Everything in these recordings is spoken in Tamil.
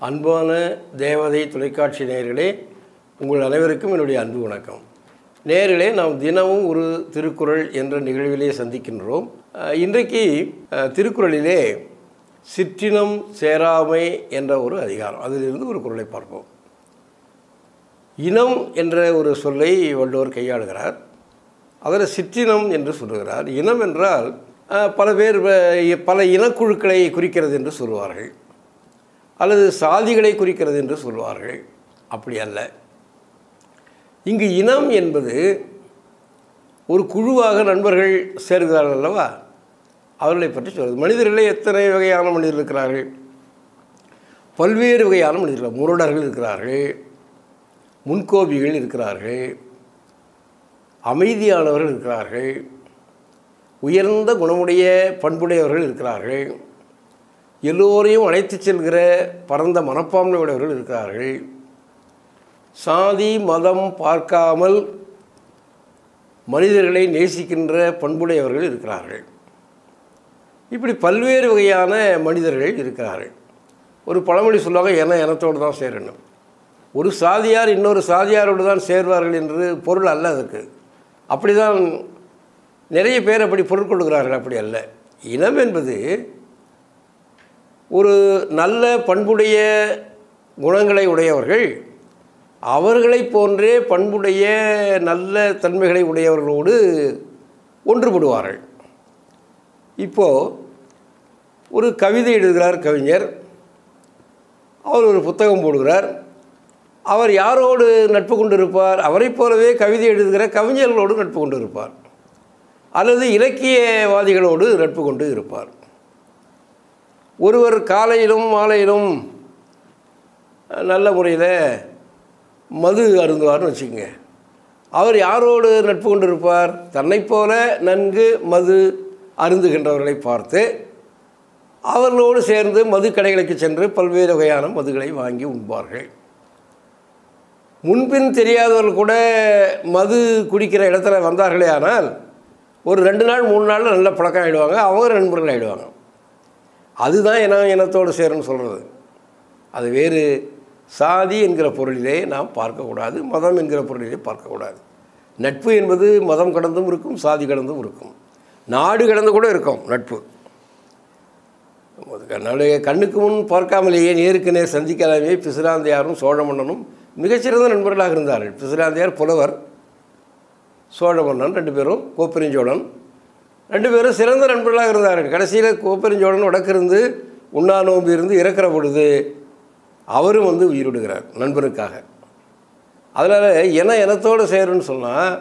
அன்பான தேவதை தொலைக்காட்சி நேயர்களே உங்கள் அனைவருக்கும் என்னுடைய அன்பு வணக்கம் நேயர்களே நாம் தினமும் ஒரு திருக்குறள் என்ற நிகழ்விலே சந்திக்கின்றோம் அஹ், இன்றைக்கு அஹ், திருக்குறளிலே சிற்றினம் சேராமை என்ற ஒரு அதிகாரம் அதிலிருந்து ஒரு குறளை பார்ப்போம் இனம் என்ற ஒரு சொல்லை வள்ளுவர் கையாளுகிறார் அதில் சிற்றினம் என்று சொல்லுகிறார் இனம் என்றால் அஹ், பல பேர் வ- பல இனக்குழுக்களை குறிக்கிறது என்று சொல்வார்கள் அல்லது சாதிகளை குறிக்கிறது என்று சொல்வார்கள் அப்படி அல்ல இங்கு இனம் என்பது ஒரு குழுவாக நண்பர்கள் சேர்கிறார்கள் அல்லவா அவர்களை பற்றி சொல்வது மனிதர்களே எத்தனை வகையான மனிதர்கள் இருக்கிறார்கள் பல்வேறு வகையான மனிதர்கள் முரடர்கள் இருக்கிறார்கள் முன்கோபிகள் இருக்கிறார்கள் அமைதியானவர்கள் இருக்கிறார்கள் உயர்ந்த குணமுடைய பண்புடையவர்கள் இருக்கிறார்கள் எல்லோரையும் அழைத்து செல்கிற பரந்த மனப்பான்மை உடையவர்கள் இருக்கிறார்கள் சாதி மதம் பார்க்காமல் மனிதர்களை நேசிக்கின்ற பண்புடையவர்கள் இருக்கிறார்கள் இப்படி பல்வேறு வகையான மனிதர்கள் இருக்கிறார்கள் ஒரு பழமொழி சொல்லுவாங்க என இனத்தோடு தான் சேரணும் ஒரு சாதியார் இன்னொரு சாதியாரோடு தான் சேர்வார்கள் என்று பொருள் அல்ல அதுக்கு அப்படி தான் நிறைய பேர் அப்படி பொருள் கொள்கிறார்கள் அப்படி அல்ல இனம் என்பது ஒரு நல்ல பண்புடைய குணங்களை உடையவர்கள் அவர்களைப் போன்றே பண்புடைய நல்ல தன்மைகளை உடையவர்களோடு ஒன்றுபடுவார்கள் இப்போது ஒரு கவிதை எழுதுகிறார் கவிஞர் அவர் ஒரு புத்தகம் போடுகிறார் அவர் யாரோடு நட்பு கொண்டு இருப்பார் அவரைப் போலவே கவிதை எழுதுகிற கவிஞர்களோடு நட்பு கொண்டு இருப்பார் அல்லது இலக்கியவாதிகளோடு நட்பு கொண்டு இருப்பார் ஒருவர் காலையிலும் மாலையிலும் நல்ல முறையில் மது அருந்துவார்னு வச்சுக்கோங்க அவர் யாரோடு நட்பு கொண்டிருப்பார் தன்னைப் போல நன்கு மது அருந்துகின்றவர்களை பார்த்து அவர்களோடு சேர்ந்து மது கடைகளுக்கு சென்று பல்வேறு வகையான மதுகளை வாங்கி உண்பார்கள் முன்பின் தெரியாதவர்கள் கூட மது குடிக்கிற இடத்துல வந்தார்களே ஆனால் ஒரு ரெண்டு நாள் மூணு நாளில் நல்ல பழக்கம் ஆகிடுவாங்க அவங்க நண்பர்கள் ஆகிடுவாங்க அதுதான் இன இனத்தோடு சேரும்னு சொல்கிறது அது வேறு சாதி என்கிற பொருளிலே நாம் பார்க்கக்கூடாது மதம் என்கிற பொருளிலே பார்க்கக்கூடாது நட்பு என்பது மதம் கடந்தும் இருக்கும் சாதி கடந்தும் இருக்கும் நாடு கடந்து கூட இருக்கும் நட்பு நம்முடைய கண்ணுக்கு முன் பார்க்காமலேயே நேருக்கு நேர் சந்திக்காதவே பிசிராந்தையாரும் சோழ மன்னனும் மிகச்சிறந்த நண்பர்களாக இருந்தார்கள் பிசிராந்தையார் புலவர் சோழ மன்னன் ரெண்டு பேரும் கோப்பெருஞ்சோழன் ரெண்டு பேரும் சிறந்த நண்பர்களாக இருந்தார்கள் கடைசியில் கோப்பெருஞ்சோழன் வடக்கிருந்து உண்ணா நோம்பு இருந்து இறக்கிற பொழுது அவரும் வந்து உயிரிடுகிறார் நண்பனுக்காக அதனால் என இனத்தோடு சேருன்னு சொன்னால்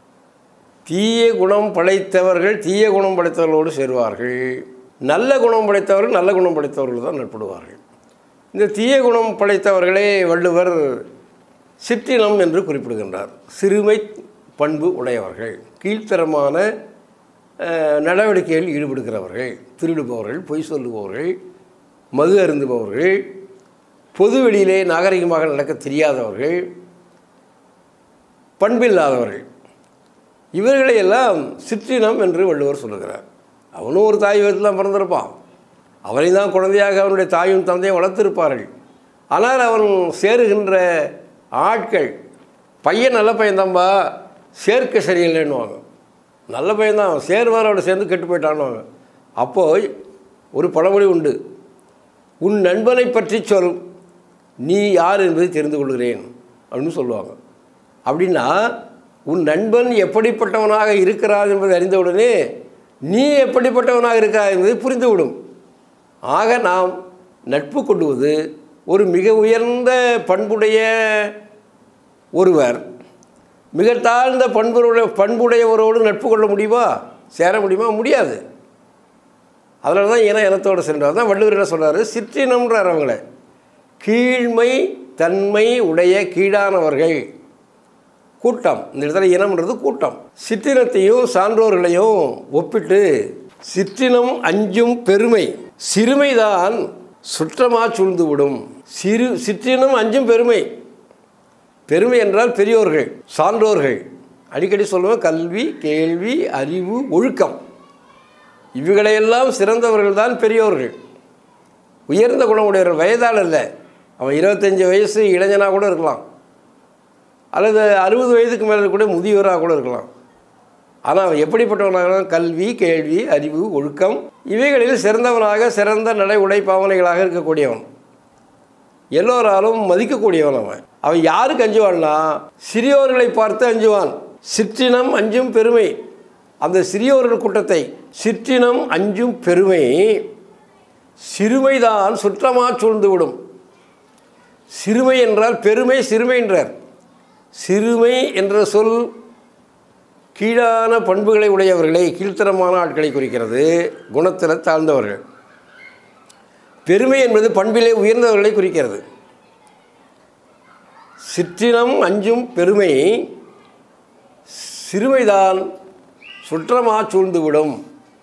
தீய குணம் படைத்தவர்கள் தீய குணம் படைத்தவர்களோடு சேருவார்கள் நல்ல குணம் படைத்தவர்கள் நல்ல குணம் படைத்தவர்கள் தான் நட்படுவார்கள் இந்த தீய குணம் படைத்தவர்களே வள்ளுவர் சிற்றினம் என்று குறிப்பிடுகின்றார் சிறுமை பண்பு உடையவர்கள் கீழ்த்தரமான அஹ், நடவடிக்கைகளில் ஈடுபடுகிறவர்கள் திருடுபவர்கள் பொய் சொல்லுபவர்கள் மது அருந்துபவர்கள் பொது வெளியிலே நாகரிகமாக நடக்க தெரியாதவர்கள் பண்பில்லாதவர்கள் இவர்களையெல்லாம் சிற்றினம் என்று வள்ளுவர் சொல்லுகிறார் அவனும் ஒரு தாய் வீட்டில் தான் பிறந்திருப்பான் அவனை தான் குழந்தையாக அவனுடைய தாயும் தந்தையும் வளர்த்திருப்பார்கள் ஆனால் அவன் சேருகின்ற ஆட்கள் பையன் நல்ல பையன்தான்பா சேர்க்க சரியில்லைன்னுவாங்க நல்ல பையன்தான் அவன் சேர்வாரோட சேர்ந்து கெட்டு போயிட்டான்னுவாங்க அப்போது ஒரு பழமொழி உண்டு உன் நண்பனை பற்றி சொல் நீ யார் என்பதை தெரிந்து கொள்கிறேன் அப்படின்னு சொல்லுவாங்க அப்படின்னா உன் நண்பன் எப்படிப்பட்டவனாக இருக்கிறார் என்பதை அறிந்தவுடனே நீ எப்படிப்பட்டவனாக இருக்கிறாய் என்பதை புரிந்துவிடும் ஆக நாம் நட்பு கொள்வது ஒரு மிக உயர்ந்த பண்புடைய ஒருவர் மிக தாழ்ந்த பண்புடைய பண்புடையவரோடு நட்பு கொள்ள முடியுமா சேர முடியுமா முடியாது அதனால தான் இன இனத்தோடு சென்றார் தான் வள்ளுவர் என்ன சொல்கிறாரு சிற்றினம்ன்றார் அவங்கள கீழ்மை தன்மை உடைய கீழானவர்கள் கூட்டம் இந்த இடத்துல இனம்ன்றது கூட்டம் சிற்றினத்தையும் சான்றோர்களையும் ஒப்பிட்டு சிற்றினம் அஞ்சும் பெருமை சிறுமைதான் சுற்றமா சூழ்ந்து விடும் சிறு சிற்றினம் அஞ்சும் பெருமை பெருமை என்றால் பெரியோர்கள் சான்றோர்கள் அடிக்கடி சொல்லுவேன் கல்வி கேள்வி அறிவு ஒழுக்கம் இவைகளையெல்லாம் சிறந்தவர்கள் தான் பெரியோர்கள் உயர்ந்த குணமுடையவர்கள் வயதால் அல்ல அவன் இருபத்தஞ்சி வயசு இளைஞனாக கூட இருக்கலாம் அல்லது அறுபது வயதுக்கு மேலே கூட முதியவராக கூட இருக்கலாம் ஆனால் அவன் எப்படிப்பட்டவனாக கல்வி கேள்வி அறிவு ஒழுக்கம் இவைகளில் சிறந்தவனாக சிறந்த நடை உடை பாவனைகளாக இருக்கக்கூடியவன் எல்லோராலும் மதிக்கக்கூடியவன் அவன் அவன் யாருக்கு அஞ்சுவான்னா சிறியோர்களை பார்த்து அஞ்சுவான் சிற்றினம் அஞ்சும் பெருமை அந்த சிறியோர்கள் கூட்டத்தை சிற்றினம் அஞ்சும் பெருமை சிறுமைதான் சுற்றமாக சூழ்ந்துவிடும் சிறுமை என்றால் பெருமை சிறுமை என்றார் சிறுமை என்ற சொல் கீழான பண்புகளை உடையவர்களை கீழ்த்தரமான ஆட்களை குறிக்கிறது குணத்தில் தாழ்ந்தவர்கள் பெருமை என்பது பண்பிலே உயர்ந்தவர்களை குறிக்கிறது சிற்றினம் அஞ்சும் பெருமை சிறுமைதான் சுற்றமாக சூழ்ந்துவிடும்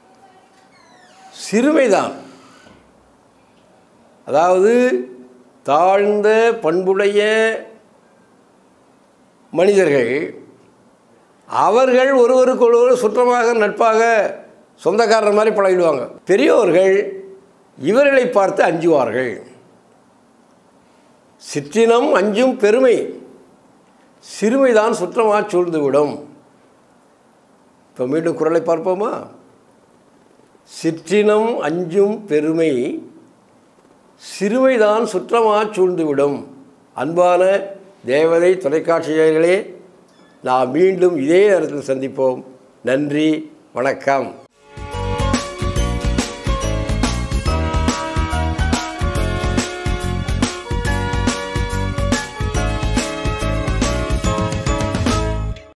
சிறுமைதான் அதாவது தாழ்ந்த பண்புடைய மனிதர்கள் அவர்கள் ஒருவருக்கொருவர் சுற்றமாக நட்பாக சொந்தக்காரர் மாதிரி பழகிடுவாங்க பெரியோர்கள் இவர்களை பார்த்து அஞ்சுவார்கள் சிற்றினம் அஞ்சும் பெருமை சிறுமைதான் சுற்றமாக சூழ்ந்துவிடும் இப்போ மீண்டும் குரலை பார்ப்போமா சிற்றினம் அஞ்சும் பெருமை சிறுமைதான் சுற்றமாக சூழ்ந்துவிடும் அன்பான தேவதை தொலைக்காட்சியர்களே நாம் மீண்டும் இதே நேரத்தில் சந்திப்போம் நன்றி வணக்கம்